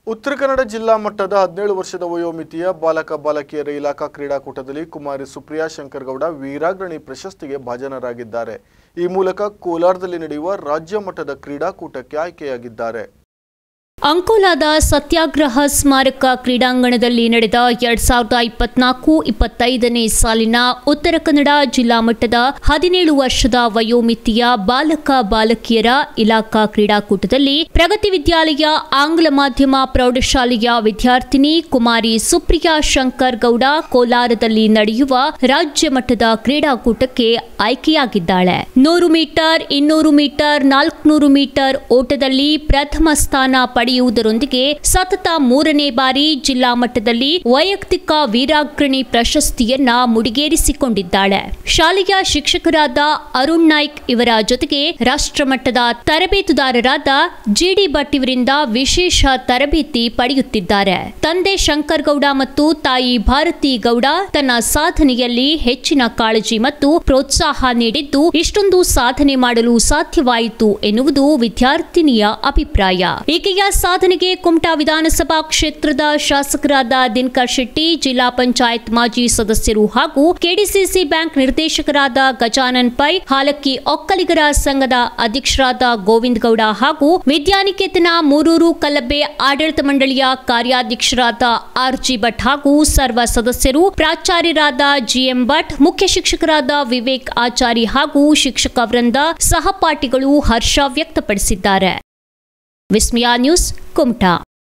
ಉತ್ತರ ಕನ್ನಡ ಜಿಲ್ಲಾ ಮಟ್ಟದ ಹದಿನೇಳು ವರ್ಷದ ವಯೋಮಿತಿಯ ಬಾಲಕ ಬಾಲಕಿಯರ ಇಲಾಖಾ ಕ್ರೀಡಾಕೂಟದಲ್ಲಿ ಕುಮಾರಿ ಸುಪ್ರಿಯಾ ಶಂಕರಗೌಡ ವೀರಾಗ್ರಣಿ ಪ್ರಶಸ್ತಿಗೆ ಭಾಜನರಾಗಿದ್ದಾರೆ ಈ ಮೂಲಕ ಕೋಲಾರದಲ್ಲಿ ನಡೆಯುವ ರಾಜ್ಯ ಮಟ್ಟದ ಕ್ರೀಡಾಕೂಟಕ್ಕೆ ಆಯ್ಕೆಯಾಗಿದ್ದಾರೆ ಅಂಕೋಲಾದ ಸತ್ಯಾಗ್ರಹ ಸ್ಮಾರಕ ಕ್ರೀಡಾಂಗಣದಲ್ಲಿ ನಡೆದ ಎರಡ್ ಸಾವಿರದ ಇಪ್ಪತ್ನಾಲ್ಕು ಇಪ್ಪತ್ತೈದನೇ ಸಾಲಿನ ಉತ್ತರ ಕನ್ನಡ ಜಿಲ್ಲಾ ಮಟ್ಟದ ಹದಿನೇಳು ವರ್ಷದ ವಯೋಮಿತಿಯ ಬಾಲಕ ಬಾಲಕಿಯರ ಇಲಾಖಾ ಕ್ರೀಡಾಕೂಟದಲ್ಲಿ ಪ್ರಗತಿ ವಿದ್ಯಾಲಯ ಆಂಗ್ಲ ಮಾಧ್ಯಮ ಪ್ರೌಢಶಾಲೆಯ ವಿದ್ಯಾರ್ಥಿನಿ ಕುಮಾರಿ ಸುಪ್ರಿಯಾ ಶಂಕರ್ ಗೌಡ ಕೋಲಾರದಲ್ಲಿ ನಡೆಯುವ ರಾಜ್ಯ ಮಟ್ಟದ ಕ್ರೀಡಾಕೂಟಕ್ಕೆ ಆಯ್ಕೆಯಾಗಿದ್ದಾಳೆ ನೂರು ಮೀಟರ್ ಇನ್ನೂರು ಮೀಟರ್ ನಾಲ್ಕುನೂರು ಮೀಟರ್ ಓಟದಲ್ಲಿ ಪ್ರಥಮ ಸ್ಥಾನ ಪಡೆಯುವುದರೊಂದಿಗೆ ಸತತ ಮೂರನೇ ಬಾರಿ ಜಿಲ್ಲಾ ಮಟ್ಟದಲ್ಲಿ ವೈಯಕ್ತಿಕ ವೀರಾಗ್ರಣಿ ಪ್ರಶಸ್ತಿಯನ್ನ ಮುಡಿಗೇರಿಸಿಕೊಂಡಿದ್ದಾಳೆ ಶಾಲೆಯ ಶಿಕ್ಷಕರಾದ ಅರುಣ್ ನಾಯ್ಕ್ ಇವರ ಜೊತೆಗೆ ರಾಷ್ಟ್ರಮಟ್ಟದ ತರಬೇತುದಾರರಾದ ಜಿಡಿ ಭಟ್ ಇವರಿಂದ ವಿಶೇಷ ತರಬೇತಿ ಪಡೆಯುತ್ತಿದ್ದಾರೆ ತಂದೆ ಶಂಕರ್ ಗೌಡ ಮತ್ತು ತಾಯಿ ಭಾರತಿ ಗೌಡ ತನ್ನ ಸಾಧನೆಯಲ್ಲಿ ಹೆಚ್ಚಿನ ಕಾಳಜಿ ಮತ್ತು ಪ್ರೋತ್ಸಾಹ ನೀಡಿದ್ದು ಇಷ್ಟೊಂದು ಸಾಧನೆ ಮಾಡಲು ಸಾಧ್ಯವಾಯಿತು ಎನ್ನುವುದು ವಿದ್ಯಾರ್ಥಿನಿಯ ಅಭಿಪ್ರಾಯ ಈಕೆಯ ಸಾಧನೆಗೆ ಕುಮಟಾ ವಿಧಾನಸಭಾ ಕ್ಷೇತ್ರದ ಶಾಸಕರಾದ ದಿನಕರ್ ಶೆಟ್ಟಿ ಜಿಲ್ಲಾ ಪಂಚಾಯತ್ ಮಾಜಿ ಸದಸ್ಯರು ಹಾಗೂ ಕೆಡಿಸಿಸಿ ಬ್ಯಾಂಕ್ ನಿರ್ದೇಶಕರಾದ ಗಜಾನನ್ ಪೈ ಹಾಲಕ್ಕಿ ಒಕ್ಕಲಿಗರ ಸಂಘದ ಅಧ್ಯಕ್ಷರಾದ ಗೋವಿಂದ್ ಗೌಡ ಹಾಗೂ ವಿದ್ಯಾನಿಕೇತನ ಮೂರೂರು ಕಲ್ಲಬ್ಬೆ ಆಡಳಿತ ಮಂಡಳಿಯ ಕಾರ್ಯಾಧ್ಯಕ್ಷರಾದ ಆರ್ ಜಿ ಭಟ್ ಹಾಗೂ ಸರ್ವ ಸದಸ್ಯರು ಪ್ರಾಚಾರ್ಯರಾದ ಜಿಎಂ ಭಟ್ ಮುಖ್ಯ ಶಿಕ್ಷಕರಾದ ವಿವೇಕ್ ಆಚಾರಿ ಹಾಗೂ ಶಿಕ್ಷಕ ವೃಂದ ಸಹಪಾಠಿಗಳು ಹರ್ಷ ವ್ಯಕ್ತಪಡಿಸಿದ್ದಾರೆ ವಿಸ್ಮಯ ನ್ಯೂಸ್ ಕುಮಟಾ